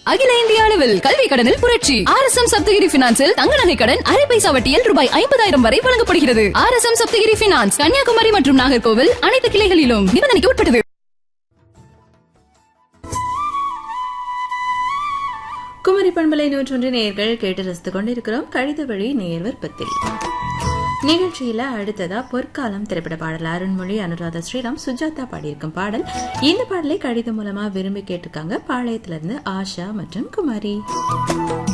அகில இந்திய அளவில் கல்வி கடனில் புரட்சி ஆர் எஸ் எம் சப்தகிரி பினான்சில் தங்க நகை கடன் அரை பைசா வட்டியில் ரூபாய் ஐம்பதாயிரம் வரை வழங்கப்படுகிறது R S M Sapthagiri finance Kanniyakumari மற்றும் நாகர்கோவில் அனைத்து கிளைகளிலும் நிபந்தனைக்கு உட்பட்டது குமரி பண்பலை நூற்றொன்று நேயர்கள் கேட்டு ரசித்துக் கொண்டிருக்கிறோம் கடித வழி நேயர் விருப்பத்தில் நிகழ்ச்சியில அடுத்ததா பொற்காலம் திரைப்பட பாடல் அருண்மொழி அனுராதா ஸ்ரீராம் சுஜாதா பாடியிருக்கும் பாடல் இந்த பாடலை கடிதம் மூலமா விரும்பி கேட்டிருக்காங்க பாளையத்துல இருந்து ஆஷா மற்றும் குமாரி